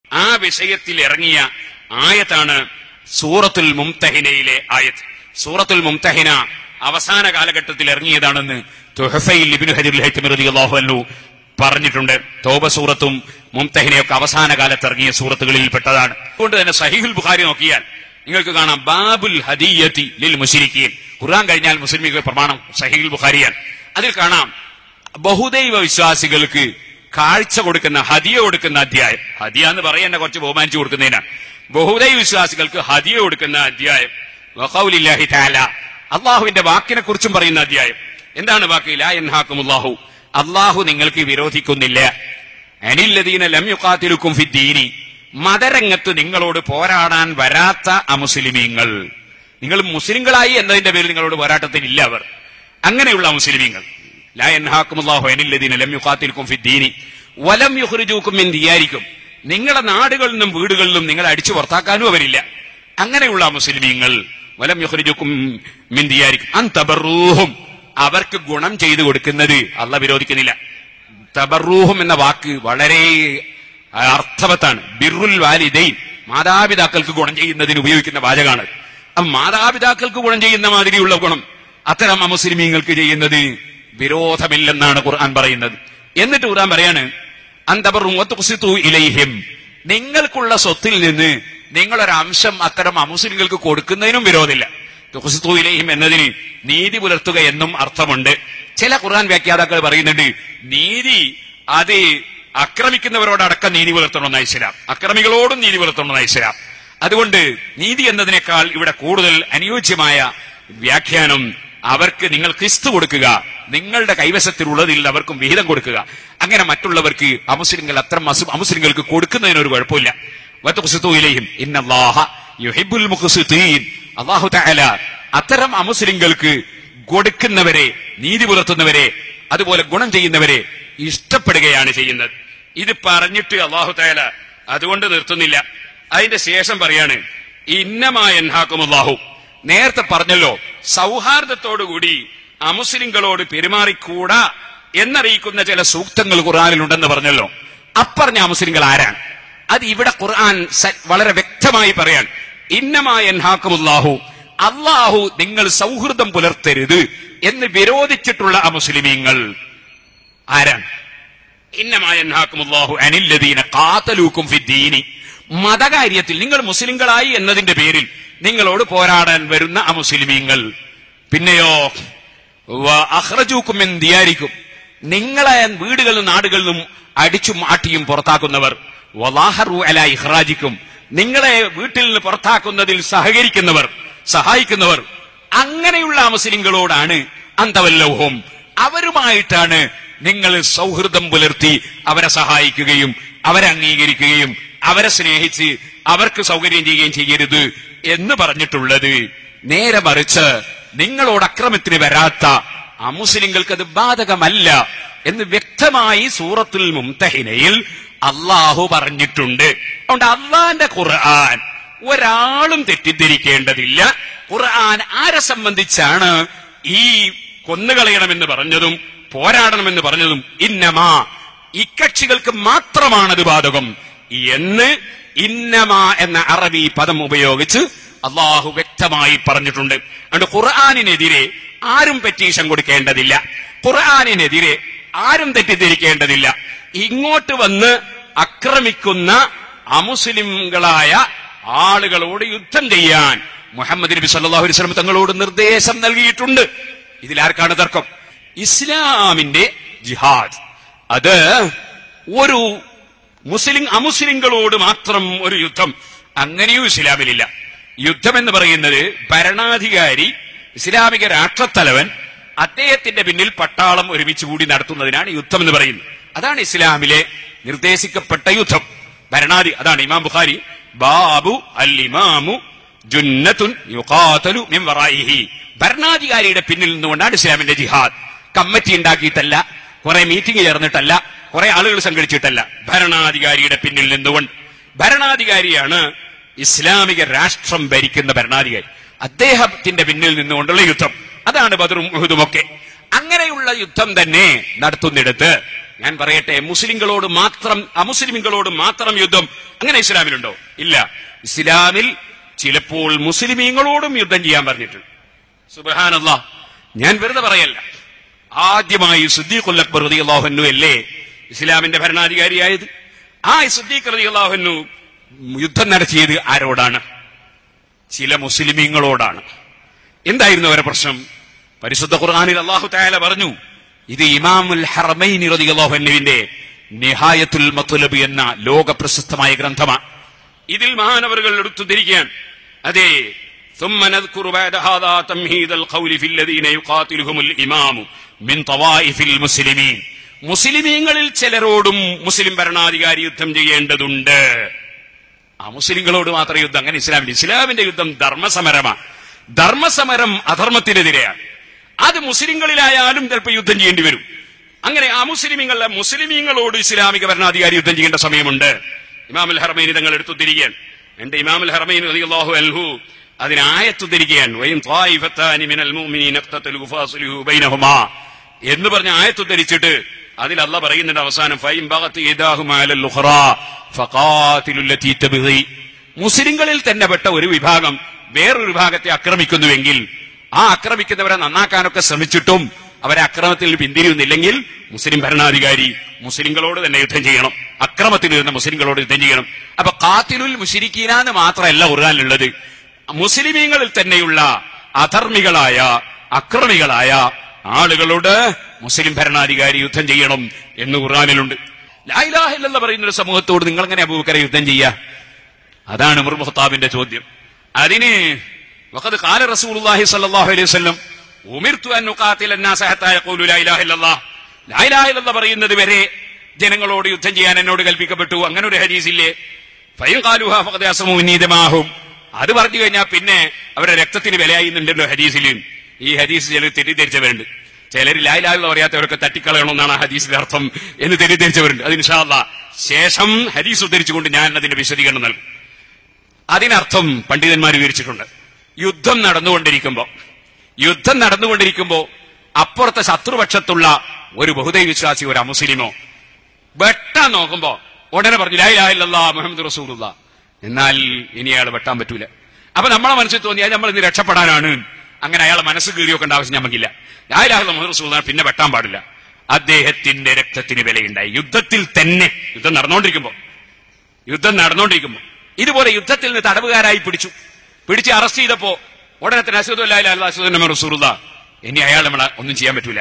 ആ വിഷയത്തിൽ ഇറങ്ങിയ ആയത്താണ് സൂറത്തുൽ മുംതഹിനയിലെ ആയത്ത് സൂറത്തുൽ മുംതഹിന അവസാന കാലഘട്ടത്തിൽ ഇറങ്ങിയതാണെന്ന് തുഹഫയിൽ ഇബ്നു ഹജറുൽ ഹൈത്തമി റളിയല്ലാഹു അൻഹു പറഞ്ഞിട്ടുണ്ട് തോബ സൂറത്തും മുംതഹിനയൊക്കെ അവസാന കാലത്ത് ഇറങ്ങിയ സൂറത്തുകളിൽ പെട്ടതാണ് അതുകൊണ്ട് തന്നെ സഹീഹുൽ ബുഖാരി നോക്കിയാൽ നിങ്ങൾക്ക് കാണാം ബാബുൽ ഹദിയത്തി ലിൽ മുശരിക്കീൻ ഖുർആൻ കഴിഞ്ഞാൽ മുസ്ലിമികൾ പ്രമാണം സഹീഹുൽ ബുഖാരിയാണ് അതിൽ കാണാം ബഹുദൈവ വിശ്വാസികൾക്ക് കാഴ്ച കൊടുക്കുന്ന ഹദിയ കൊടുക്കുന്ന അധ്യായം ഹദിയ എന്ന് പറയുന്ന കുറച്ച് ബഹുമാനിച്ചു കൊടുക്കുന്നതിനാണ് ബഹുദൈവ വിശ്വാസികൾക്ക് ഹദിയ കൊടുക്കുന്ന അധ്യായം വഖൗലില്ലാഹി തആല അള്ളാഹുവിന്റെ വാക്കിനെ കുറിച്ചും പറയുന്ന അധ്യായം എന്താണ് വാക്ക് ലാ യൻഹാക്കുമുല്ലാഹു അള്ളാഹു നിങ്ങൾക്ക് വിരോധിക്കുന്നില്ല അനില്ലദീന ലം യുഖാതിലുക്കും ഫിദ്ദീനി മതരംഗത്ത് നിങ്ങളോട് പോരാടാൻ വരാത്ത അമുസ്ലിമീങ്ങൾ നിങ്ങൾ മുസ്ലിങ്ങളായി എന്നതിന്റെ പേരിൽ നിങ്ങളോട് പോരാട്ടത്തിനില്ല അവർ അങ്ങനെയുള്ള മുസ്ലിമീങ്ങൾ ലാ യൻഹാക്കുമുല്ലാഹു അനില്ലദീന ലം യുഖാതിലുക്കും ഫിദ്ദീനി വലം യുഖ്രിജൂക്കും മിൻ ദിയാരിക്കും നിങ്ങളുടെ നാടുകളിൽ നിന്നും വീടുകളിൽ നിന്നും നിങ്ങളെ അടിച്ചു പുറത്താക്കാനും അവരില്ല അങ്ങനെയുള്ള മുസ്ലിമീങ്ങൾ വലം യുഖ്രിജൂക്കും മിൻ ദിയാരിക്കും അൻ തബറൂഹും അവർക്ക് ഗുണം ചെയ്തു കൊടുക്കുന്നത് അല്ല വിരോധിക്കുന്നില്ല തബറൂഹും എന്ന വാക്ക് വളരെ അർത്ഥവത്താണ് ബിറുൽ വാലിദൈൻ മാതാപിതാക്കൾക്ക് ഗുണം ചെയ്യുന്നതിന് ഉപയോഗിക്കുന്ന വാചകമാണ് അപ്പൊ മാതാപിതാക്കൾക്ക് ഗുണം ചെയ്യുന്ന മാതിരിയുള്ള ഗുണം അത്തരം അമുസ്ലിമീങ്ങൾക്ക് ചെയ്യുന്നത് വിരോധമില്ലെന്നാണ് ഖുർആൻ പറയുന്നത് എന്നിട്ട് ഖുർആൻ പറയാണ് അന്തബറും ഇലൈഹിം നിങ്ങൾക്കുള്ള സ്വത്തിൽ നിന്ന് നിങ്ങളൊരംശം അത്തരം അമുസ്ലിങ്ങൾക്ക് കൊടുക്കുന്നതിനും വിരോധമില്ല തുഖ്സിത്തു ഇലൈഹിം എന്നതിന് നീതി പുലർത്തുക എന്നും അർത്ഥമുണ്ട് ചില ഖുർആൻ വ്യാഖ്യാതാക്കൾ പറയുന്നുണ്ട് നീതി അത് അക്രമിക്കുന്നവരോടടക്കം നീതി പുലർത്തണമെന്ന ഇസ്ലാം അക്രമികളോടും നീതി പുലർത്തണമെന്ന ഇസ്ലാം അതുകൊണ്ട് നീതി എന്നതിനേക്കാൾ ഇവിടെ കൂടുതൽ അനുയോജ്യമായ വ്യാഖ്യാനം അവർക്ക് നിങ്ങൾ ക്രിസ്തു കൊടുക്കുക നിങ്ങളുടെ കൈവശത്തിലുള്ളതിൽ അവർക്കും വിഹിതം കൊടുക്കുക അങ്ങനെ മറ്റുള്ളവർക്ക് അമുസ്ലിങ്ങൾ അത്തരം അസു- അമുസ്ലിങ്ങൾക്ക് കൊടുക്കുന്നതിന് ഒരു കുഴപ്പമില്ല വത്തുഖ്സിത്തുയിലെയും ഇന്നല്ലാഹ യുഹിബ്ബുൽ മുഖ്സിത്തീൻ അല്ലാഹു തആല അത്തരം അമുസ്ലിങ്ങൾക്ക് കൊടുക്കുന്നവരെ നീതി പുലർത്തുന്നവരെ അതുപോലെ ഗുണം ചെയ്യുന്നവരെ ഇഷ്ടപ്പെടുകയാണ് ചെയ്യുന്നത് ഇത് പറഞ്ഞിട്ട് അള്ളാഹു തആല അതുകൊണ്ട് നിർത്തുന്നില്ല അതിന്റെ ശേഷം പറയാണ് ഇന്നമായ എൻഹാക്കുമുല്ലാഹു നേരത്തെ പറഞ്ഞല്ലോ സൗഹാർദ്ദത്തോടുകൂടി അമുസ്ലിങ്ങളോട് പെരുമാറിക്കൂടാ എന്നറിയിക്കുന്ന ചില സൂക്തങ്ങൾ ഖുർആനിലുണ്ടെന്ന് പറഞ്ഞല്ലോ അപ്പറഞ്ഞ അമുസ്ലിങ്ങൾ ആരാണ് അത് ഇവിടെ ഖുർആൻ സ- വളരെ വ്യക്തമായി പറയാൻ ഇന്നമായ എൻഹാക്കുമുല്ലാഹു അള്ളാഹു നിങ്ങൾ സൗഹൃദം പുലർത്തരുത് എന്ന് വിരോധിച്ചിട്ടുള്ള അമുസ്ലിമീങ്ങൾ ആരാണ് ഇന്നമായ എൻഹാക്കുമുല്ലാഹു അനില്ലദീന ഖാതലൂക്കും ഫിദ്ദീനി മതകാര്യത്തിൽ നിങ്ങൾ മുസ്ലിങ്ങളായി എന്നതിന്റെ പേരിൽ നിങ്ങളോട് പോരാടാൻ വരുന്ന അമുസ്ലിമീങ്ങൾ പിന്നെയോ വ- അഖ്റജൂക്കും മിൻ ദിയാരിക്കും നിങ്ങളെ വീടുകളിലും നാടുകളിലും അടിച്ചും ആട്ടിയും പുറത്താക്കുന്നവർ വലാഹറു അല ഇഹ്റാജിക്കും നിങ്ങളെ വീട്ടിൽ നിന്ന് പുറത്താക്കുന്നതിൽ സഹകരിക്കുന്നവർ സഹായിക്കുന്നവർ അങ്ങനെയുള്ള മുസ്ലിങ്ങളോടാണ് അന്തവല്ലവും അവരുമായിട്ടാണ് നിങ്ങൾ സൗഹൃദം പുലർത്തി അവരെ സഹായിക്കുകയും അവരെ അംഗീകരിക്കുകയും അവരെ സ്നേഹിച്ച് അവർക്ക് സൗകര്യം ചെയ്യുകയും ചെയ്യരുത് എന്ന് പറഞ്ഞിട്ടുള്ളത് നേരെ മറിച്ച് നിങ്ങളോട് അക്രമത്തിന് വരാത്ത അമുസ്ലിങ്ങൾക്ക് അത് ബാധകമല്ല എന്ന് വ്യക്തമായി സൂറത്തുൽ മുംതഹിനയിൽ അള്ളാഹു പറഞ്ഞിട്ടുണ്ട് അതുകൊണ്ട് അള്ളാന്റെ ഖുർആൻ ഒരാളും തെറ്റിദ്ധരിക്കേണ്ടതില്ല ഖുർആൻ ആരെ സംബന്ധിച്ചാണ് ഈ കൊന്നുകളയണമെന്ന് പറഞ്ഞതും പോരാടണമെന്ന് പറഞ്ഞതും ഇന്നമാ ഇക്കക്ഷികൾക്ക് മാത്രമാണത് ബാധകം എന്ന് ഇന്നമാ എന്ന അറബി പദം ഉപയോഗിച്ച് അള്ളാഹു വ്യക്തമായി പറഞ്ഞിട്ടുണ്ട് അതുകൊണ്ട് ഖുർആാനിനെതിരെ ആരും പെറ്റീഷൻ കൊടുക്കേണ്ടതില്ല ഖുർആാനിനെതിരെ ആരും തെറ്റിദ്ധരിക്കേണ്ടതില്ല ഇങ്ങോട്ട് വന്ന് ആക്രമിക്കുന്ന അമുസ്ലിംകളായ ആളുകളോട് യുദ്ധം ചെയ്യാൻ മുഹമ്മദ് നബി സല്ലല്ലാഹു അലൈഹി വസല്ലം തങ്ങളോട് നിർദ്ദേശം നൽകിയിട്ടുണ്ട് ഇതിലാർക്കാണ് തർക്കം ഇസ്ലാമിന്റെ ജിഹാദ് അത് ഒരു മുസ്ലിം അമുസ്ലിങ്ങളോട് മാത്രം ഒരു യുദ്ധം അങ്ങനെയും ഇസ്ലാമിലില്ല യുദ്ധം എന്ന് പറയുന്നത് ഭരണാധികാരി ഇസ്ലാമിക രാഷ്ട്രത്തലവൻ അദ്ദേഹത്തിന്റെ പിന്നിൽ പട്ടാളം ഒരുമിച്ച് കൂടി നടത്തുന്നതിനാണ് യുദ്ധം എന്ന് പറയുന്നത് അതാണ് ഇസ്ലാമിലെ നിർദ്ദേശിക്കപ്പെട്ട യുദ്ധം ഭരണാധി അതാണ് ഇമാം ബുഖാരി ബാബു അൽ ഇമാമു ജുന്നത്തുൻ യുഖാതലു മിൻ വറായിഹി ഭരണാധികാരിയുടെ പിന്നിൽ നിന്നുകൊണ്ടാണ് ഇസ്ലാമിന്റെ ജിഹാദ് കമ്മിറ്റി ഉണ്ടാക്കിയിട്ടല്ല കുറെ മീറ്റിംഗ് ചേർന്നിട്ടല്ല കുറെ ആളുകൾ സംഘടിച്ചിട്ടല്ല ഭരണാധികാരിയുടെ പിന്നിൽ നിന്നുകൊണ്ട് ഭരണാധികാരിയാണ് ഇസ്ലാമിക രാഷ്ട്രം ഭരിക്കുന്ന ഭരണാധികാരി അദ്ദേഹത്തിന്റെ പിന്നിൽ നിന്നുകൊണ്ടുള്ള യുദ്ധം അതാണ് ബദറും ഉഹുദും ഒക്കെ അങ്ങനെയുള്ള യുദ്ധം തന്നെ നടത്തുന്നിടത്ത് ഞാൻ പറയട്ടെ മുസ്ലിങ്ങളോട് മാത്രം അമുസ്ലിമുകളോട് മാത്രം യുദ്ധം അങ്ങനെ ഇസ്ലാമിലുണ്ടോ ഇല്ല ഇസ്ലാമിൽ ചിലപ്പോൾ മുസ്ലിമീങ്ങളോടും യുദ്ധം ചെയ്യാൻ പറഞ്ഞിട്ടുണ്ട് സുബഹാനല്ല ഞാൻ വെറുതെ പറയല്ല ആദ്യമായി സുദ്ദീഖുൽ അക്ബർ റളിയല്ലാഹു അല്ലേ ഇസ്ലാമിന്റെ ഭരണാധികാരിയായത് ആ സുദ്ദീഖ് റളിയല്ലാഹു യുദ്ധം നടത്തിയത് ആരോടാണ് ചില മുസ്ലിമീങ്ങളോടാണ് എന്തായിരുന്നു അവരുടെ പ്രശ്നം പരിശുദ്ധ ഖുർആനിൽ അള്ളാഹു തആല പറഞ്ഞു ഇത് ഇമാമുൽ ഹറമൈനി റളിയല്ലാഹു അൻഹുവിന്റെ നിഹായത്തുൽ മത്ലബ് എന്ന ലോക പ്രശസ്തമായ ഗ്രന്ഥമാണ് ഇതിൽ മഹാനവറുകൾ എടുത്തു തിരിക്കാൻ അതെ ثم نذكر بعد هذا تمهيد القول في الذين يقاتلهم الإمام من طوائف المسلمين മുസ്ലിമീങ്ങളിൽ ചിലരോടും മുസ്ലിം ഭരണാധികാരി യുദ്ധം ചെയ്യേണ്ടതുണ്ട് ആ മുസ്ലിങ്ങളോട് മാത്രം യുദ്ധം അങ്ങനെ ഇസ്ലാമിന്റെ ഇസ്ലാമിന്റെ യുദ്ധം ധർമ്മസമരമാണ് ധർമ്മസമരം അധർമ്മത്തിനെതിരെയാണ് അത് മുസ്ലിങ്ങളിലായാലും ചിലപ്പോൾ യുദ്ധം ചെയ്യേണ്ടി വരും അങ്ങനെ ആ മുസ്ലിമീങ്ങളെ മുസ്ലിമീങ്ങളോട് ഇസ്ലാമിക ഭരണാധികാരി യുദ്ധം ചെയ്യേണ്ട സമയമുണ്ട് ഇമാമുൽ ഹറമൈനി തങ്ങൾ എടുത്തുത്തിരിക്കാൻ എന്റെ ഇമാമുൽ ഹറമൈൻ റളിയല്ലാഹു അൻഹു അതിന് ആയത്തുദ്ധരിക്കുകയാണ് വൈൻ ത്വായിഫത്താനി മിനൽ മുഅ്മിനീന ഇഖ്തതലു ഫാസിലുഹു ബൈനഹുമാ എന്ന് പറഞ്ഞ ആയത്തുദ്ധരിച്ചിട്ട് അതിൽ അല്ല പറയുന്നുണ്ട് അവസാനം ഫൈൻ ബഗത്ത് ഇദാഹുമാ അലൽ ഉഖറാ ഫഖാതിലുൽ ലതീ തബ്ഗി മുസ്ലിങ്ങളിൽ തന്നെ പെട്ട ഒരു വിഭാഗം വേറൊരു വിഭാഗത്തെ ആക്രമിക്കുന്നുവെങ്കിൽ ആ ആക്രമിക്കുന്നവരെ നന്നാക്കാനൊക്കെ ശ്രമിച്ചിട്ടും അവരെ അക്രമത്തിൽ പിന്തിരിയുന്നില്ലെങ്കിൽ മുസ്ലിം ഭരണാധികാരി മുസ്ലിങ്ങളോട് തന്നെ യുദ്ധം ചെയ്യണം അക്രമത്തിൽ വരുന്ന മുസ്ലിങ്ങളോട് യുദ്ധം ചെയ്യണം അപ്പൊ കാത്തിലുൽ മുഷിരിക്കീന എന്ന് മാത്രമല്ല ഖുർആാനിലുള്ളത് മുസ്ലിമീങ്ങളിൽ തന്നെയുള്ള അധർമ്മികളായ അക്രമികളായ ആളുകളോട് മുസ്ലിം ഭരണാധികാരി യുദ്ധം ചെയ്യണം എന്ന് ഖുർആാനിലുണ്ട് ലായിലാഹില്ലെന്ന് പറയുന്ന ഒരു സമൂഹത്തോട് നിങ്ങൾ എങ്ങനെ അബൂബക്കറെ യുദ്ധം ചെയ്യുക അതാണ് ഉമർ മുഖത്താബിന്റെ ചോദ്യം അതിന് വഖദ് ഖാല റസൂലുള്ളാഹി സ്വല്ലല്ലാഹു അലൈഹി വസല്ലം ഉമിർതു അൻ ഉഖാതില الناس حتى يقولوا لا اله الا الله ലാ ഇലാഹ ഇല്ലല്ലാഹ് പറയുന്നത് വരെ ജനങ്ങളോട് യുദ്ധം ചെയ്യാൻ എന്നോട് കൽപ്പിക്കപ്പെട്ടു അങ്ങനെ ഒരു ഹദീസില്ലേ ഫൈൻ ഖാലുഹാ ഫഖദ് അസ്മു നീതമാഹും അത് പറഞ്ഞു കഴിഞ്ഞാൽ പിന്നെ അവരുടെ രക്തത്തിന് വിലയായിന്നുണ്ടല്ലോ ഹദീസിൽ ഈ ഹദീസ് ചിലർ തെറ്റിദ്ധരിച്ചവരുണ്ട് ചിലർ ലായിലാഹുള്ള പറയാത്തവരൊക്കെ തട്ടിക്കളയണമെന്നാണ് ആ ഹദീസിന്റെ അർത്ഥം എന്ന് തെറ്റിദ്ധരിച്ചവരുണ്ട് അത് ഇൻഷാല്ല ശേഷം ഹദീസ് ഉദ്ധരിച്ചുകൊണ്ട് ഞാൻ അതിന്റെ വിശദീകരണം നൽകും അതിനർത്ഥം പണ്ഡിതന്മാർ വിവരിച്ചിട്ടുണ്ട് യുദ്ധം നടന്നുകൊണ്ടിരിക്കുമ്പോ യുദ്ധം നടന്നുകൊണ്ടിരിക്കുമ്പോ അപ്പുറത്തെ ശത്രുപക്ഷത്തുള്ള ഒരു ബഹുദൈവ വിശ്വാസി ഒരു അമുസ്ലിമോ വെട്ടാൻ നോക്കുമ്പോ ഉടനെ പറഞ്ഞു ലായില്ലാ മുഹമ്മദ് റസൂലുള്ള എന്നാൽ ഇനി അയാൾ വെട്ടാൻ പറ്റൂല അപ്പൊ നമ്മളെ മനസ്സിൽ തോന്നിയാൽ നമ്മൾ ഇന്ന് രക്ഷപ്പെടാനാണ് അങ്ങനെ അയാളെ മനസ്സ് കീറിയൊക്കേണ്ട ആവശ്യം നമുക്കില്ല ലായിലാഹ മുഹമ്മദ് റസൂൽ പിന്നെ വെട്ടാൻ പാടില്ല അദ്ദേഹത്തിന്റെ രക്തത്തിന് വിലയുണ്ടായി യുദ്ധത്തിൽ തന്നെ യുദ്ധം നടന്നുകൊണ്ടിരിക്കുമ്പോ യുദ്ധം നടന്നുകൊണ്ടിരിക്കുമ്പോ ഇതുപോലെ യുദ്ധത്തിൽ നിന്ന് തടവുകാരായി പിടിച്ചു പിടിച്ച് അറസ്റ്റ് ചെയ്തപ്പോ ഉടനെ തന്നെ അസുദ് അല്ലാഹ് റസൂറുള്ള ഇനി അയാൾ നമ്മളെ ഒന്നും ചെയ്യാൻ പറ്റൂല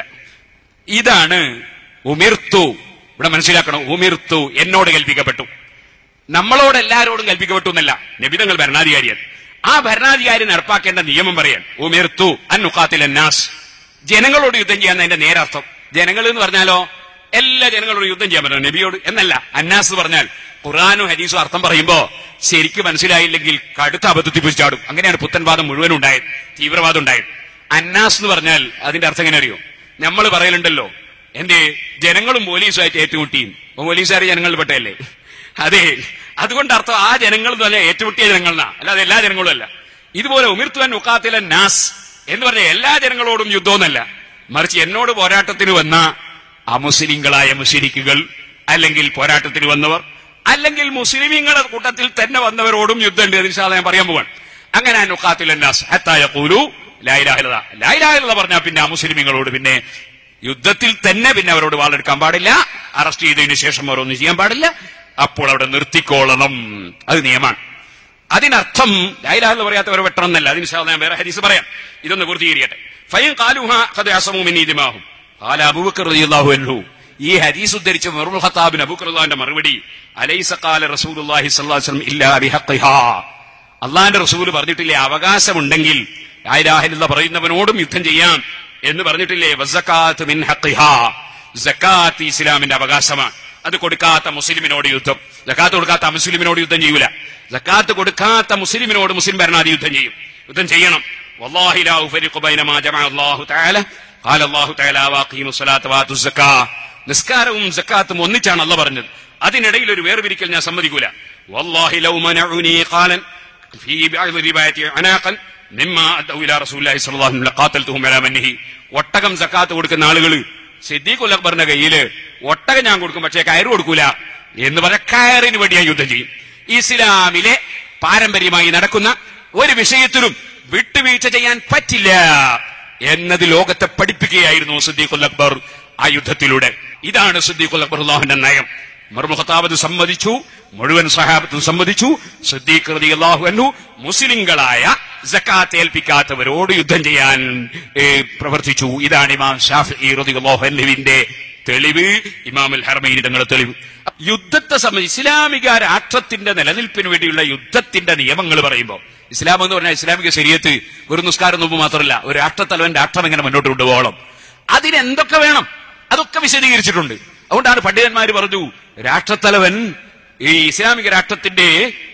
ഇതാണ് ഉമിർത്തു ഇവിടെ മനസ്സിലാക്കണം ഉമിർത്തു എന്നോട് കൽപ്പിക്കപ്പെട്ടു നമ്മളോട് എല്ലാരോടും കൽപ്പിക്കപ്പെട്ടു എന്നല്ല നബിതങ്ങൾ ഭരണാധികാരിയാണ് ആ ഭരണാധികാരി നടപ്പാക്കേണ്ട നിയമം പറയാൻ ഉമിർത്തു അന്നുഖാത്തിൽ അന്നാസ് ജനങ്ങളോട് യുദ്ധം ചെയ്യാൻ അതിന്റെ നേരർത്ഥം ജനങ്ങൾ എന്ന് പറഞ്ഞാലോ എല്ലാ ജനങ്ങളോട് യുദ്ധം ചെയ്യാൻ പറ്റണം നബിയോട് എന്നല്ല അന്നാസ് എന്ന് പറഞ്ഞാൽ ഖുറാനും ഹദീസും അർത്ഥം പറയുമ്പോ ശരിക്കും മനസ്സിലായില്ലെങ്കിൽ കടുത്ത അബദ്ധത്തിൽ പിടിച്ച് ചാടും അങ്ങനെയാണ് പുത്തൻവാദം മുഴുവൻ ഉണ്ടായത് തീവ്രവാദം ഉണ്ടായത് അന്നാസ് എന്ന് പറഞ്ഞാൽ അതിന്റെ അർത്ഥം എങ്ങനെ അറിയോ നമ്മൾ പറയലുണ്ടല്ലോ എന്റെ ജനങ്ങളും പോലീസുമായിട്ട് ഏറ്റുമുട്ടിയും പോലീസുകാർ ജനങ്ങളിൽ പെട്ടതല്ലേ അതെ അതുകൊണ്ട് അർത്ഥം ആ ജനങ്ങൾ എന്ന് പറഞ്ഞാൽ ഏറ്റുമുട്ടിയ ജനങ്ങളാ അല്ലാതെ എല്ലാ ജനങ്ങളും അല്ല ഇതുപോലെ ഉമിർത്തുവൻ ഉക്കാത്തിലെ നാസ് എന്ന് പറഞ്ഞ എല്ലാ ജനങ്ങളോടും യുദ്ധമൊന്നല്ല മറിച്ച് എന്നോട് പോരാട്ടത്തിന് വന്ന അമുസ്ലിങ്ങളായ മുസ്ലിക്കുകൾ അല്ലെങ്കിൽ പോരാട്ടത്തിന് വന്നവർ അല്ലെങ്കിൽ മുസ്ലിമീങ്ങളുടെ കൂട്ടത്തിൽ തന്നെ വന്നവരോടും യുദ്ധമുണ്ട് അതിന് സാധാരണ ഞാൻ പറയാൻ പോവാണ് അങ്ങനെ നുക്കാത്തിൽ കൂലു ലായിലാഹിലത ലായിലാഹിലത പറഞ്ഞാൽ പിന്നെ ആ മുസ്ലിമീങ്ങളോട് പിന്നെ യുദ്ധത്തിൽ തന്നെ പിന്നെ അവരോട് വാളെടുക്കാൻ പാടില്ല അറസ്റ്റ് ചെയ്തതിനു ശേഷം അവരൊന്നും ചെയ്യാൻ പാടില്ല അപ്പോൾ അവിടെ നിർത്തിക്കോളണം അത് നിയമാണ് അതിനർത്ഥം ലായിലാഹില പറയാത്തവർ വെട്ടണം എന്നല്ല അതിന് സാധാരണ ഞാൻ വേറെ ഹരീസ് പറയാം ഇതൊന്ന് പൂർത്തീകരിക്കട്ടെ ഫൈൻ കാലുഹ കഥ അസമുമിനീതിമാഹും കാല അബൂബക്കർ റളിയല്ലാഹു അൻഹു ഈ ഹദീസ് ഉദ്ധരിച്ച മെറുൽ ഖത്താബിന് അബൂഖർദാന്റെ മറുപടി അലൈസ ഖാല റസൂലുള്ളാഹി സ്വല്ലല്ലാഹു അലൈഹി വസല്ലം ഇല്ലാ ബിഹഖിഹാ അള്ളാഹിന്റെ റസൂൽ പറഞ്ഞിട്ടില്ലേ അവകാശമുണ്ടെങ്കിൽ ലാ ഇലാഹ ഇല്ലല്ലാഹ് പറയുന്നവനോടും യുദ്ധം ചെയ്യാം എന്ന് പറഞ്ഞിട്ടില്ലേ വസക്കാത്ത് മിൻ ഹഖിഹാ സക്കാത്ത് ഇസ്ലാമിന്റെ അവകാശമാണ് അത് കൊടുക്കാത്ത മുസ്ലിമിനോട് യുദ്ധം സക്കാത്ത് കൊടുക്കാത്ത മുസ്ലിമിനോട് യുദ്ധം ചെയ്യൂല സക്കാത്ത് കൊടുക്കാത്ത മുസ്ലിമിനോട് മുസ്ലിം ഭരണാധി യുദ്ധം ചെയ്യും യുദ്ധം ചെയ്യണം വല്ലാഹി ലാ ഉഫരിഖു ബൈന മാ ജമഅ അല്ലാഹു തആല ഖാല അല്ലാഹു തആല വാഖീമു സ്വലാത്ത വാതു സക്കാ നിസ്കാരവും സക്കാത്തും ഒന്നിച്ചാണ് അല്ല പറഞ്ഞത് അതിനിടയിൽ ഒരു വേർപിരിക്കൽ ഞാൻ സമ്മതിക്കൂല വല്ലാഹി ലൗ മനഉനി ഖാലൻ ഫീ ബഅദ് റിവായത്തി അനാഖൻ നിമ്മ അദ്ദഉ ഇലാ റസൂലുള്ളാഹി സ്വല്ലല്ലാഹു അലൈഹി വസല്ലം ഖാതൽതുഹും അലാ മന്നിഹി ഒട്ടകം സക്കാത്ത് കൊടുക്കുന്ന ആളുകൾ സിദ്ദീഖുൽ അക്ബറിന്റെ കയ്യില് ഒട്ടകം ഞാൻ കൊടുക്കും പക്ഷേ കയറ് കൊടുക്കൂല എന്ന് പറഞ്ഞ കയറിന് വേണ്ടി ഞാൻ യുദ്ധം ചെയ്യും ഇസ്ലാമിലെ പാരമ്പര്യമായി നടക്കുന്ന ഒരു വിഷയത്തിലും വിട്ടുവീഴ്ച ചെയ്യാൻ പറ്റില്ല എന്നത് ലോകത്തെ പഠിപ്പിക്കുകയായിരുന്നു സിദ്ദീഖുൽ അക്ബർ ആ യുദ്ധത്തിലൂടെ ഇതാണ് സിദ്ദീഖുൽ അക്ബർ അള്ളാഹുന്റെ നയം മറുമുഖത്താവത് സമ്മതിച്ചു മുഴുവൻ സഹാബത്തും സമ്മതിച്ചു സിദ്ദീഖ് റളിയല്ലാഹു അൻഹു മുസ്ലിങ്ങളായ സക്കാത്ത് ഏൽപ്പിക്കാത്തവരോട് യുദ്ധം ചെയ്യാൻ ഏ, പ്രവർത്തിച്ചു ഇതാണ് ഇമാം ഷാഫി റളിയല്ലാഹു അൻഹുവിന്റെ തെളിവ് ഇമാമുൽ ഹർമൈനി തങ്ങളുടെ തെളിവ് യുദ്ധത്തെ സംബന്ധിച്ച് ഇസ്ലാമിക രാഷ്ട്രത്തിന്റെ നിലനിൽപ്പിന് വേണ്ടിയുള്ള യുദ്ധത്തിന്റെ നിയമങ്ങൾ പറയുമ്പോൾ ഇസ്ലാം എന്ന് പറഞ്ഞാൽ ഇസ്ലാമിക ശരീരത്ത് ഒരു നിസ്കാരം നോമ്പ് മാത്രമല്ല ഒരു രാഷ്ട്രത്തലവൻ രാഷ്ട്രം എങ്ങനെ മുന്നോട്ട് കൊണ്ടുപോകണം അതിനെന്തൊക്കെ വേണം അതൊക്കെ വിശദീകരിച്ചിട്ടുണ്ട് അതുകൊണ്ടാണ് പണ്ഡിതന്മാർ പറഞ്ഞു രാഷ്ട്രത്തലവൻ ഈ ഇസ്ലാമിക രാഷ്ട്രത്തിന്റെ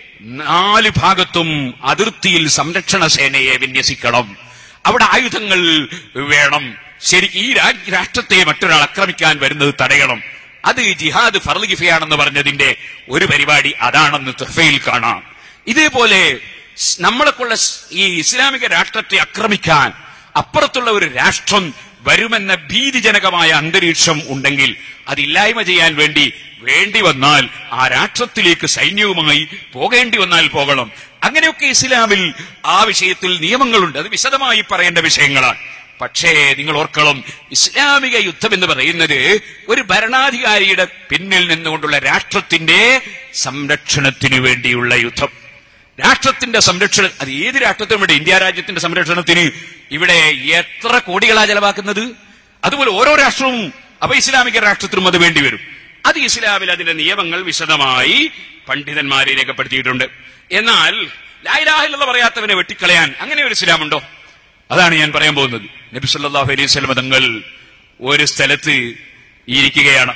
നാല് ഭാഗത്തും അതിർത്തിയിൽ സംരക്ഷണ സേനയെ വിന്യസിക്കണം അവിടെ ആയുധങ്ങൾ വേണം ശരി ഈ രാ- രാഷ്ട്രത്തെ മറ്റൊരാൾ ആക്രമിക്കാൻ വരുന്നത് തടയണം അത് ജിഹാദ് ഫർലിഫയാണെന്ന് പറഞ്ഞതിന്റെ ഒരു പരിപാടി അതാണെന്ന് തുഫയിൽ കാണാം ഇതേപോലെ സ് നമ്മളെക്കുള്ള സ് ഈ ഇസ്ലാമിക രാഷ്ട്രത്തെ ആക്രമിക്കാൻ അപ്പുറത്തുള്ള ഒരു രാഷ്ട്രം വരുമെന്ന ഭീതിജനകമായ അന്തരീക്ഷം ഉണ്ടെങ്കിൽ അതില്ലായ്മ ചെയ്യാൻ വേണ്ടി വേണ്ടി വന്നാൽ ആ രാഷ്ട്രത്തിലേക്ക് സൈന്യവുമായി പോകേണ്ടി വന്നാൽ പോകണം അങ്ങനെയൊക്കെ ഇസ്ലാമിൽ ആ വിഷയത്തിൽ നിയമങ്ങളുണ്ട് അത് വിശദമായി പറയേണ്ട വിഷയങ്ങളാണ് പക്ഷേ നിങ്ങൾ ഓർക്കണം ഇസ്ലാമിക യുദ്ധം എന്ന് പറയുന്നത് ഒരു ഭരണാധികാരിയുടെ പിന്നിൽ നിന്നുകൊണ്ടുള്ള രാഷ്ട്രത്തിന്റെ സംരക്ഷണത്തിനു വേണ്ടിയുള്ള യുദ്ധം രാഷ്ട്രത്തിന്റെ സംരക്ഷണം അത് ഏത് രാഷ്ട്രത്തിനും വേണ്ടി ഇന്ത്യ രാജ്യത്തിന്റെ സംരക്ഷണത്തിന് ഇവിടെ എത്ര കോടികളാ ചെലവാക്കുന്നത് അതുപോലെ ഓരോ രാഷ്ട്രവും അപ്പൊ ഇസ്ലാമിക രാഷ്ട്രത്തിനും അത് വേണ്ടി വരും അത് ഇസ്ലാമിൽ അതിന്റെ നിയമങ്ങൾ വിശദമായി പണ്ഡിതന്മാരെ രേഖപ്പെടുത്തിയിട്ടുണ്ട് എന്നാൽ ലായിലാഹിലുള്ള പറയാത്തവനെ വെട്ടിക്കളയാൻ അങ്ങനെ ഒരു ഇസ്ലാമുണ്ടോ അതാണ് ഞാൻ പറയാൻ പോകുന്നത് നബി സല്ലല്ലാഹു അലൈഹി വസല്ലം തങ്ങൾ ഒരു സ്ഥലത്ത് ഇരിക്കുകയാണ്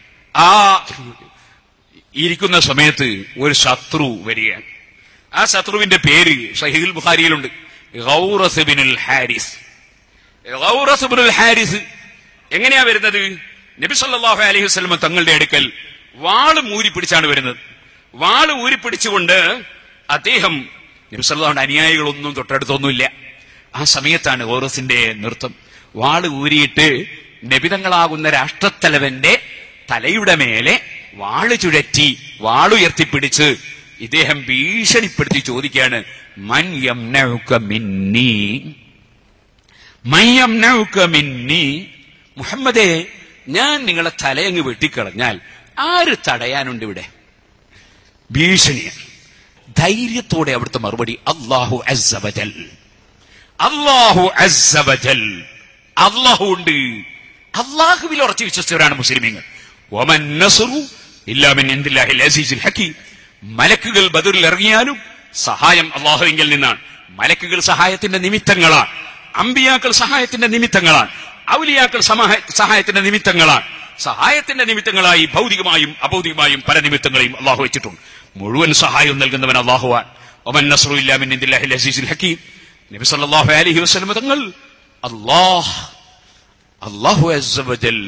ആ ഇരിക്കുന്ന സമയത്ത് ഒരു ശത്രു വരികയാണ് ആ ശത്രുവിന്റെ പേര് ഷഹീദുൽ ബുഖാരിയിലുണ്ട് ഗൗറസ് ബിനുൽ ഹാരിസ് ഗൗറസ് ബിനുൽ ഹാരിസ് എങ്ങനെയാ വരുന്നത് നബി സല്ലല്ലാഹു അലൈഹി വസല്ലം തങ്ങളുടെ അടുക്കൽ വാള് ഊരി പിടിച്ചാണ് വരുന്നത് വാള് ഊരി പിടിച്ചുകൊണ്ട് അദ്ദേഹം നബി സല്ലല്ലാഹുവിന്റെ അനുയായികളൊന്നും തൊട്ടടുത്തൊന്നുമില്ല ആ സമയത്താണ് ഗൗറസിന്റെ നൃത്തം വാള് ഊരിയിട്ട് നബിതങ്ങളാകുന്ന രാഷ്ട്രത്തലവന്റെ തലയുടെ മേലെ വാള് ചുഴറ്റി വാളുയർത്തിപ്പിടിച്ച് ഇദ്ദേഹം ഭീഷണിപ്പെടുത്തി ചോദിക്കുകയാണ് മൻ യംനഉക മിന്നീ മൻ യംനഉക മിന്നീ മുഹമ്മദേ ഞാൻ നിങ്ങളെ തലയങ്ങ് വെട്ടിക്കളഞ്ഞാൽ ആര് തടയാനുണ്ട് ഇവിടെ ഭീഷണിയാണ് ധൈര്യത്തോടെ അവിടുത്തെ മറുപടി അള്ളാഹു അസ്സവജൽ അള്ളാഹു അസ്സവജൽ അള്ളാഹു ഉണ്ട് അള്ളാഹുവിൽ ഉറച്ചു വിശ്വസിച്ചവരാണ് മുസ്ലിമീങ്ങൾ ഒമൻ നസറു ഇല്ലാമിൻ ഇന്ദില്ലാഹിൽ അസീസുൽ ഹക്കീം മലക്കുകൾ ബദറിൽ ഇറങ്ങിയാലും സഹായം അള്ളാഹുവിങ്കിൽ നിന്നാണ് മലക്കുകൾ സഹായത്തിന്റെ നിമിത്തങ്ങളാണ് അമ്പിയാക്കൾ സഹായത്തിന്റെ നിമിത്തങ്ങളാണ് ഔലിയാക്കൾ സമാഹ- സഹായത്തിന്റെ നിമിത്തങ്ങളാണ് സഹായത്തിന്റെ നിമിത്തങ്ങളായി ഭൗതികമായും അഭൗതികമായും പല നിമിത്തങ്ങളെയും അള്ളാഹു വെച്ചിട്ടുണ്ട് മുഴുവൻ സഹായം നൽകുന്നവൻ അള്ളാഹുവാൻ ഒമൻ നസറു ഇല്ലാമിൻ ഇന്ദില്ലാഹിൽ അസീസുൽ ഹക്കീം നബി സല്ലല്ലാഹു അലൈഹി വസല്ലം തങ്ങൾ അല്ലാഹ് അല്ലാഹു അസ്സ വജൽ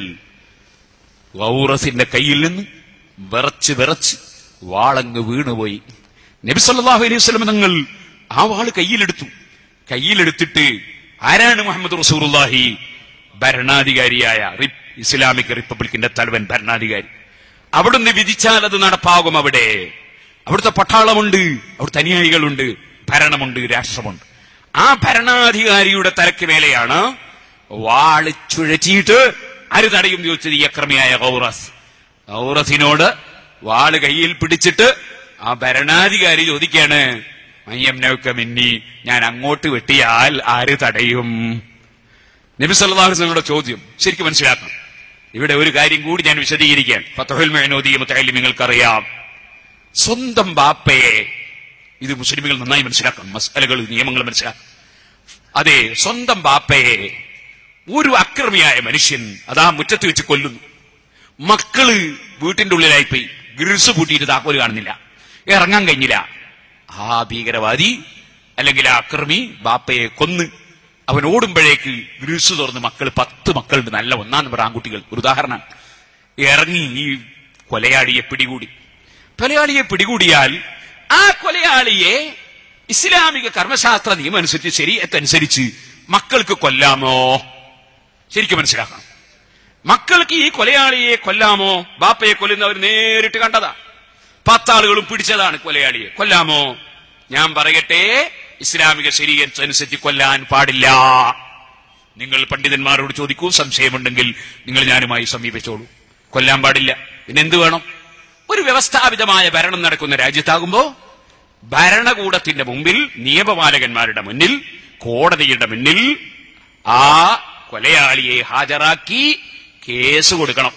ഗൗറസിന്റെ കയ്യിൽ നിന്ന് വിറച്ച് വിറച്ച് വാളങ്ങ് വീണുപോയി നബി സല്ലല്ലാഹു അലൈഹി വസല്ലം തങ്ങൾ ആ വാള് കയ്യിലെടുത്തു കയ്യിലെടുത്തിട്ട് ആരാണ് മുഹമ്മദ് റസൂറുല്ലാഹി ഭരണാധികാരിയായ റിപ് ഇസ്ലാമിക് റിപ്പബ്ലിക്കിന്റെ തലവൻ ഭരണാധികാരി അവിടുന്ന് വിധിച്ചാൽ അത് നടപ്പാകും അവിടെ അവിടുത്തെ പട്ടാളമുണ്ട് അവിടുത്തെ അനുയായികളുണ്ട് ഭരണമുണ്ട് രാഷ്ട്രമുണ്ട് ആ ഭരണാധികാരിയുടെ തലക്ക് മേലെയാണ് വാള് ചുഴറ്റിയിട്ട് ആര് തടയും ചോദിച്ചത് ഈ അക്രമിയായ ഗൗറസ് ഗൗറസിനോട് വാള് കയ്യിൽ പിടിച്ചിട്ട് ആ ഭരണാധികാരി ചോദിക്കാണ് മയ്യം നൗക്ക മിന്നി ഞാൻ അങ്ങോട്ട് വെട്ടിയാൽ ആര് തടയും നബി സല്ലല്ലാഹു അലൈഹി വസല്ലമയുടെ ചോദ്യം ശരിക്കും മനസ്സിലാക്കണം ഇവിടെ ഒരു കാര്യം കൂടി ഞാൻ വിശദീകരിക്കാൻ ഫതഹുൽ മഅനൂദി മുത്തഅല്ലി നിങ്ങൾക്കറിയാം സ്വന്തം ബാപ്പയെ ഇത് മുസ്ലിമുകൾ നന്നായി മനസ്സിലാക്കണം മസാലകൾ നിയമങ്ങൾ മനസ്സിലാക്കണം അതെ സ്വന്തം ബാപ്പയെ ഒരു അക്രമിയായ മനുഷ്യൻ അതാ മുറ്റത്ത് വെച്ച് കൊല്ലുന്നു മക്കള് വീട്ടിന്റെ ഉള്ളിലായി പോയി ഗ്രിൽസ് പൂട്ടിയിട്ട് താക്കോല് കാണുന്നില്ല ഇറങ്ങാൻ കഴിഞ്ഞില്ല ആ ഭീകരവാദി അല്ലെങ്കിൽ ആ അക്രമി ബാപ്പയെ കൊന്ന് അവൻ ഓടുമ്പോഴേക്ക് ഗ്രിൽസ് തുറന്ന് മക്കൾ പത്ത് മക്കളുണ്ട് നല്ല ഒന്നാം നമ്പർ ആൺകുട്ടികൾ ഒരു ഉദാഹരണം ഇറങ്ങി ഈ കൊലയാളിയെ പിടികൂടി കൊലയാളിയെ പിടികൂടിയാൽ ആ കൊലയാളിയെ ഇസ്ലാമിക കർമ്മശാസ്ത്ര നിയമം അനുസരിച്ച് ശരീരത്തനുസരിച്ച് മക്കൾക്ക് കൊല്ലാമോ ശരിക്കും മനസ്സിലാക്കണം മക്കൾക്ക് ഈ കൊലയാളിയെ കൊല്ലാമോ ബാപ്പയെ കൊല്ലുന്നവർ നേരിട്ട് കണ്ടതാ പത്താളുകളും പിടിച്ചതാണ് കൊലയാളിയെ കൊല്ലാമോ ഞാൻ പറയട്ടെ ഇസ്ലാമിക ശരീരത്തനുസരിച്ച് കൊല്ലാൻ പാടില്ല നിങ്ങൾ പണ്ഡിതന്മാരോട് ചോദിക്കൂ സംശയമുണ്ടെങ്കിൽ നിങ്ങൾ ഞാനുമായി സമീപിച്ചോളൂ കൊല്ലാൻ പാടില്ല പിന്നെ എന്ത് വേണം ഒരു വ്യവസ്ഥാപിതമായ ഭരണം നടക്കുന്ന രാജ്യത്താകുമ്പോ ഭരണകൂടത്തിന്റെ മുമ്പിൽ നിയമപാലകന്മാരുടെ മുന്നിൽ കോടതിയുടെ മുന്നിൽ ആ കൊലയാളിയെ ഹാജരാക്കി കേസ് കൊടുക്കണം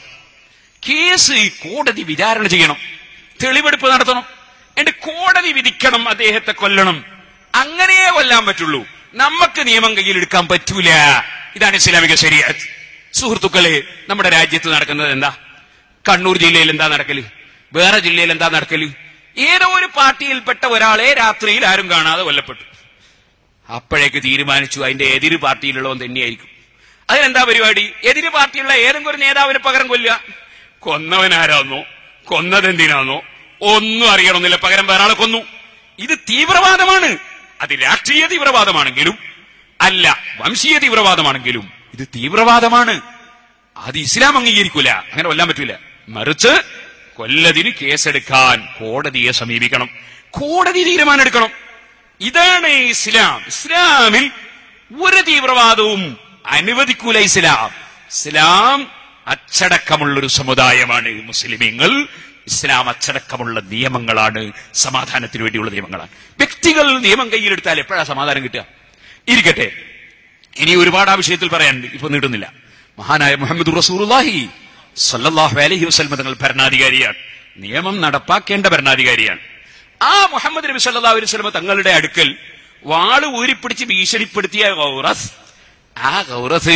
കേസ് കോടതി വിചാരണ ചെയ്യണം തെളിവെടുപ്പ് നടത്തണം എന്നിട്ട് കോടതി വിധിക്കണം അദ്ദേഹത്തെ കൊല്ലണം അങ്ങനെയേ കൊല്ലാൻ പറ്റുള്ളൂ നമുക്ക് നിയമം കയ്യിലെടുക്കാൻ പറ്റൂല ഇതാണ് ഇസ്ലാമിക ശരീഅത്ത് സുഹൃത്തുക്കളെ നമ്മുടെ രാജ്യത്ത് നടക്കുന്നത് എന്താ കണ്ണൂർ ജില്ലയിൽ എന്താ നടക്കല് വേറെ ജില്ലയിൽ എന്താ നടക്കല് ഏതോ ഒരു പാർട്ടിയിൽപ്പെട്ട ഒരാളെ രാത്രിയിൽ ആരും കാണാതെ കൊല്ലപ്പെട്ടു അപ്പോഴേക്ക് തീരുമാനിച്ചു അതിന്റെ എതിര് പാർട്ടിയിലുള്ളവൻ തന്നെയായിരിക്കും അതിനെന്താ പരിപാടി എതിര് പാർട്ടിയുള്ള ഏതെങ്കിലും ഒരു നേതാവിനെ പകരം കൊല്ലുക കൊന്നവനാരാന്നോ കൊന്നതെന്തിനാന്നോ ഒന്നും അറിയണമെന്നില്ല പകരം വേറെ ആളെ കൊന്നു ഇത് തീവ്രവാദമാണ് അത് രാഷ്ട്രീയ തീവ്രവാദമാണെങ്കിലും അല്ല വംശീയ തീവ്രവാദമാണെങ്കിലും ഇത് തീവ്രവാദമാണ് അത് ഇസ്ലാം അംഗീകരിക്കൂല അങ്ങനെ കൊല്ലാൻ പറ്റൂല മറിച്ച് കൊല്ലതിന് കേസെടുക്കാൻ കോടതിയെ സമീപിക്കണം കോടതി തീരുമാനം എടുക്കണം ഇതാണ് ഇസ്ലാം ഇസ്ലാമിൽ ഒരു തീവ്രവാദവും അനുവദിക്കൂല ഇസ്ലാം ഇസ്ലാം അച്ചടക്കമുള്ളൊരു സമുദായമാണ് മുസ്ലിമീങ്ങൾ ഇസ്ലാം അച്ചടക്കമുള്ള നിയമങ്ങളാണ് സമാധാനത്തിന് വേണ്ടിയുള്ള നിയമങ്ങളാണ് വ്യക്തികൾ നിയമം കയ്യിലെടുത്താൽ എപ്പോഴാ സമാധാനം കിട്ടുക ഇരിക്കട്ടെ ഇനി ഒരുപാട് ആ വിഷയത്തിൽ പറയാനുണ്ട് ഇപ്പൊ നീട്ടുന്നില്ല മഹാനായ മുഹമ്മദ് റസൂറുല്ലാഹി സല്ലല്ലാഹു അലൈഹി വസല്ലം തങ്ങൾ ഭരണാധികാരിയാണ് നിയമം നടപ്പാക്കേണ്ട ഭരണാധികാരിയാണ് ആ മുഹമ്മദ് നബി സല്ലല്ലാഹു അലൈഹി വസല്ലം തങ്ങളുടെ അടുക്കൽ വാള് ഊരിപ്പിടിച്ച് ഭീഷണിപ്പെടുത്തിയ ഗൗറസ് ആ ഗൗറസ്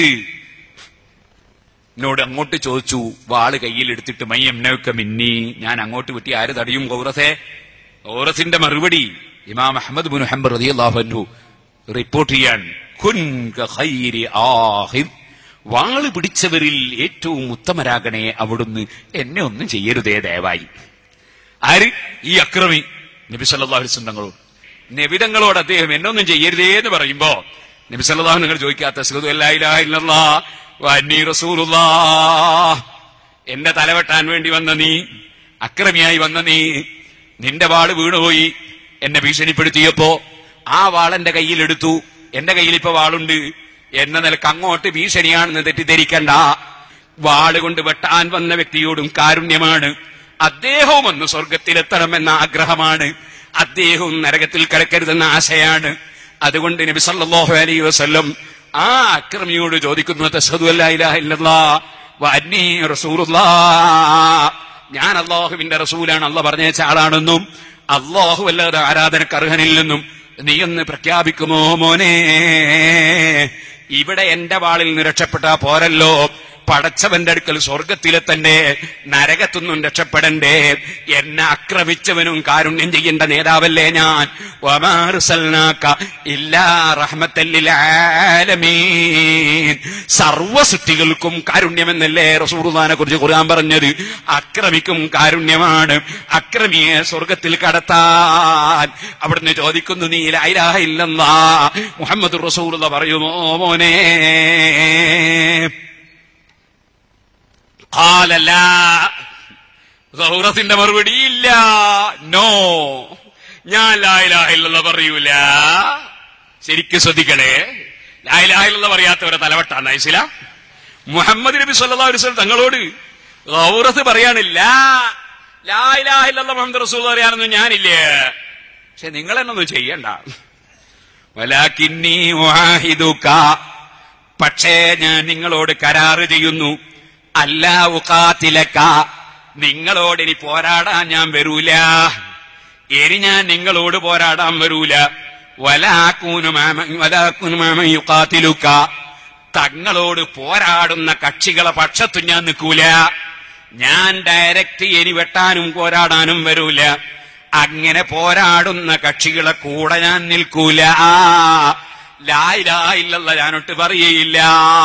എന്നോട് അങ്ങോട്ട് ചോദിച്ചു വാള് കയ്യിലെടുത്തിട്ട് മയ്യംനൊക്കെ മിന്നി ഞാൻ അങ്ങോട്ട് വിട്ടി ആര് തടയും ഗൗറസെ ഗൗറസിന്റെ മറുപടി ഇമാം അഹമ്മദ് ബുൻ ഹംബർ റളിയല്ലാഹു അൻഹു റിപ്പോർട്ട് ചെയ്യാൻ കുൻ ഖൈരി ആഹിദ് വാള് പിടിച്ചവരിൽ ഏറ്റവും ഉത്തമരാകണേ അവിടുന്ന് എന്നെ ഒന്നും ചെയ്യരുതേ ദയവായി ആര് ഈ അക്രമി നബി സല്ലല്ലാഹു അലൈഹി വസല്ലം തങ്ങളോട് നബിതങ്ങളോട് അദ്ദേഹം എന്നൊന്നും ചെയ്യരുതേ എന്ന് പറയുമ്പോ നബി സല്ലല്ലാഹു നിങ്ങൾ ചോദിക്കാത്ത അസ്ഹദു അല്ലാ ഇലാഹ ഇല്ലല്ലാഹ് വ അന്നീ റസൂലുള്ളാഹ് എന്റെ തലവെട്ടാൻ വേണ്ടി വന്ന നീ അക്രമിയായി വന്ന നീ നിന്റെ വാള് വീണുപോയി എന്നെ ഭീഷണിപ്പെടുത്തിയപ്പോ ആ വാൾ എന്റെ കയ്യിലെടുത്തു എന്റെ കയ്യിൽ ഇപ്പൊ വാളുണ്ട് എന്ന നിലക്ക് അങ്ങോട്ട് ഭീഷണിയാണെന്ന് തെറ്റിദ്ധരിക്കണ്ട വാള് കൊണ്ട് വെട്ടാൻ വന്ന വ്യക്തിയോടും കാരുണ്യമാണ് അദ്ദേഹവും ഒന്ന് സ്വർഗത്തിലെത്തണമെന്ന ആഗ്രഹമാണ് അദ്ദേഹവും നരകത്തിൽ കിടക്കരുതെന്ന ആശയാണ് അതുകൊണ്ട് നബി സല്ലല്ലാഹു അലൈഹി വസല്ലം ആ അക്രമിയോട് ചോദിക്കുന്നു തസ്ഹദു അല്ലാ ഇലാഹ ഇല്ലല്ലാഹ് വ അന്നീ റസൂലുള്ളാഹ് ഞാൻ അള്ളാഹുവിന്റെ റസൂലാണ് അല്ല പറഞ്ഞേച്ച ആളാണെന്നും അള്ളാഹു അല്ലാതെ ആരാധനക്ക് അർഹനില്ലെന്നും നീ ഒന്ന് പ്രഖ്യാപിക്കുമോ മോനെ ഇവിടെ എന്റെ വാളിൽ നിന്ന് രക്ഷപ്പെട്ടാ പോരല്ലോ പടച്ചവന്റെ അടുക്കൽ സ്വർഗത്തിലെത്തണ്ടേ നരകത്തുനിന്നും രക്ഷപ്പെടണ്ടേ എന്നെ ആക്രമിച്ചവനും കാരുണ്യം ചെയ്യേണ്ട നേതാവല്ലേ ഞാൻ വമാറുസൽനാക്ക ഇല്ലാ റഹ്മത്തല്ലിൽ ആലമീൻ സർവ സൃഷ്ടികൾക്കും കാരുണ്യമെന്നല്ലേ റസൂറുദാനെ കുറിച്ച് ഖുർആൻ പറഞ്ഞത് അക്രമിക്കും കാരുണ്യമാണ് അക്രമിയെ സ്വർഗത്തിൽ കടത്താൻ അവിടുന്ന് ചോദിക്കുന്നു നീ ലായിലാഹ ഇല്ലെന്നാ മുഹമ്മദ് റസൂറുദ പറയുമോ മോനെ ഖാലല്ല സൗറത്തിന്റെ മറുപടി ഇല്ല നോ ഞാൻ ലായിലാഹില്ല പറയൂല ശരിക്കും ശ്രദ്ധിക്കണേ ലായിലാഹില്ല പറയാത്തവരെ തലവട്ടാണ് ഐസില മുഹമ്മദ് നബി സല്ലല്ലാഹു അലൈഹി വസല്ലം തങ്ങളോട് ഗൗറത്ത് പറയാനില്ല ലായിലാഹില്ല മുഹമ്മദ് റസൂൽ പറയാനൊന്നും ഞാനില്ലേ പക്ഷെ നിങ്ങൾ എന്നൊന്നും ചെയ്യണ്ട വലാക്കിന്നി മുഹാഹിദുക പക്ഷേ ഞാൻ നിങ്ങളോട് കരാറ് ചെയ്യുന്നു അല്ല ഉഖാത്തിലക്ക നിങ്ങളോട് ഇനി പോരാടാൻ ഞാൻ വരൂല ഇനി ഞാൻ നിങ്ങളോട് പോരാടാൻ വരൂല വലാക്കുനുമാമയുക്കാത്തിലുക്ക തങ്ങളോട് പോരാടുന്ന കക്ഷികളെ പക്ഷത്തു ഞാൻ നിൽക്കൂല ഞാൻ ഡയറക്റ്റ് ഇനി വെട്ടാനും പോരാടാനും വരൂല അങ്ങനെ പോരാടുന്ന കക്ഷികളെ കൂടെ ഞാൻ നിൽക്കൂല ലായില്ല ഞാനൊട്ട് പറയയില്ല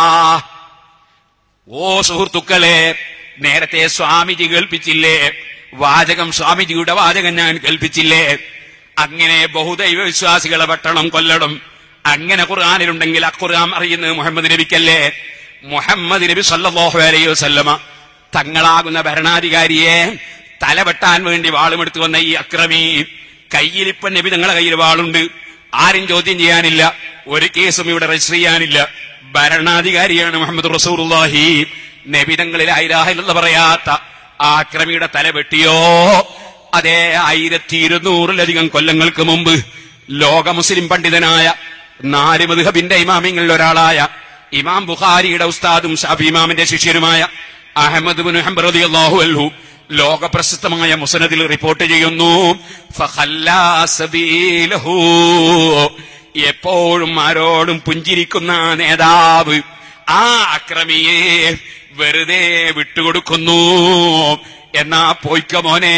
ഓ സുഹൃത്തുക്കളെ നേരത്തെ സ്വാമിജി കേൾപ്പിച്ചില്ലേ വാചകം സ്വാമിജിയുടെ വാചകം ഞാൻ കേൾപ്പിച്ചില്ലേ അങ്ങനെ ബഹുദൈവ വിശ്വാസികളെ വെട്ടണം കൊല്ലണം അങ്ങനെ ഖുർആാനിലുണ്ടെങ്കിൽ ആ ഖുർആൻ അറിയുന്നത് മുഹമ്മദ് നബിക്കല്ലേ മുഹമ്മദ് നബി സല്ലല്ലാഹു അലൈഹി വസല്ലമ തങ്ങളാകുന്ന ഭരണാധികാരിയെ തലവെട്ടാൻ വേണ്ടി വാളുമെടുത്തു വന്ന ഈ അക്രമി കയ്യിലിപ്പ നബി തങ്ങളെ കയ്യിൽ വാളുണ്ട് ആരും ചോദ്യം ചെയ്യാനില്ല ഒരു കേസും ഇവിടെ രജിസ്റ്റർ ചെയ്യാനില്ല ഭരണാധികാരിയാണ് മുഹമ്മദ് റസൂറുല്ലാഹി നബിതങ്ങളിൽ ഐരാഹിലെന്ന് പറയാത്ത ആ അക്രമിയുടെ തല വെട്ടിയോ അതേ ആയിരത്തി ഇരുന്നൂറിലധികം കൊല്ലങ്ങൾക്ക് മുമ്പ് ലോക മുസ്ലിം പണ്ഡിതനായ നാല് മധുഹബിന്റെ ഇമാമിങ്ങളിൽ ഒരാളായ ഇമാം ബുഖാരിയുടെ ഉസ്താദും ഷാഫി ഇമാമിന്റെ ശിഷ്യരുമായ അഹമ്മദ് ബിൻ ഹംബർ റളിയല്ലാഹു അൻഹു ലോക പ്രസിദ്ധമായ മുസനദിൽ റിപ്പോർട്ട് ചെയ്യുന്നു ഫഖല്ലാ സബീലഹു. എപ്പോഴും ആരോടും പുഞ്ചിരിക്കുന്ന നേതാവ് ആ അക്രമിയെ വെറുതെ വിട്ടുകൊടുക്കുന്നു എന്നാ പോയിക്ക മോനെ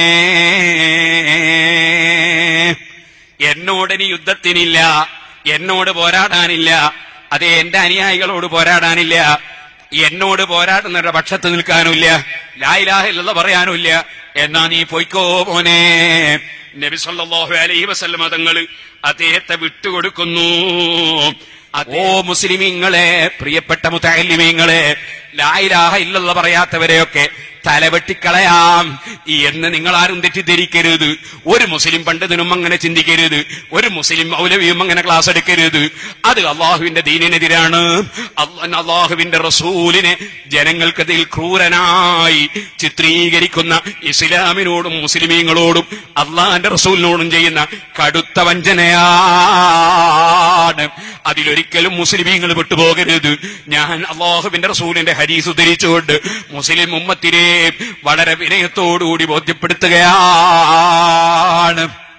എന്നോടിനി യുദ്ധത്തിനില്ല എന്നോട് പോരാടാനില്ല അതെ എന്റെ അനുയായികളോട് പോരാടാനില്ല എന്നോട് പോരാടുന്നവരുടെ പക്ഷത്ത് നിൽക്കാനുമില്ല ലായിലാഹില്ലെന്ന് പറയാനുമില്ല എന്നാ നീ പോയിക്കോ മോനെ നബി സല്ലല്ലാഹു അലൈഹി വസല്ലമ തങ്ങൾ അദ്ദേഹത്തെ വിട്ടുകൊടുക്കുന്നു ഓ മുസ്ലിമീങ്ങളെ പ്രിയപ്പെട്ട മുത്തല്ലിമീങ്ങളെ ലായിലാഹ ഇല്ലെന്ന് പറയാത്തവരെയൊക്കെ തലവെട്ടിക്കളയാം എന്ന് നിങ്ങൾ ആരും തെറ്റിദ്ധരിക്കരുത് ഒരു മുസ്ലിം പണ്ഡിതനും അങ്ങനെ ചിന്തിക്കരുത് ഒരു മുസ്ലിം മൗലവിയും അങ്ങനെ ക്ലാസ് എടുക്കരുത് അത് അള്ളാഹുവിന്റെ ദീനിനെതിരാണ് അള്ളാഹ് അള്ളാഹുവിന്റെ റസൂലിനെ ജനങ്ങൾക്കതിൽ ക്രൂരനായി ചിത്രീകരിക്കുന്ന ഇസ്ലാമിനോടും മുസ്ലിമീങ്ങളോടും അള്ളാഹിന്റെ റസൂലിനോടും ചെയ്യുന്ന കടുത്ത വഞ്ചനയാണ് അതിലൊരിക്കലും മുസ്ലിമീങ്ങൾ വിട്ടുപോകരുത് ഞാൻ അള്ളാഹുവിന്റെ റസൂലിന്റെ ഹരീസ് ഉദ്ധരിച്ചുകൊണ്ട് മുസ്ലിം ഉമ്മത്തിനെ വളരെ വിനയത്തോടുകൂടി ബോധ്യപ്പെടുത്തുകയാണ്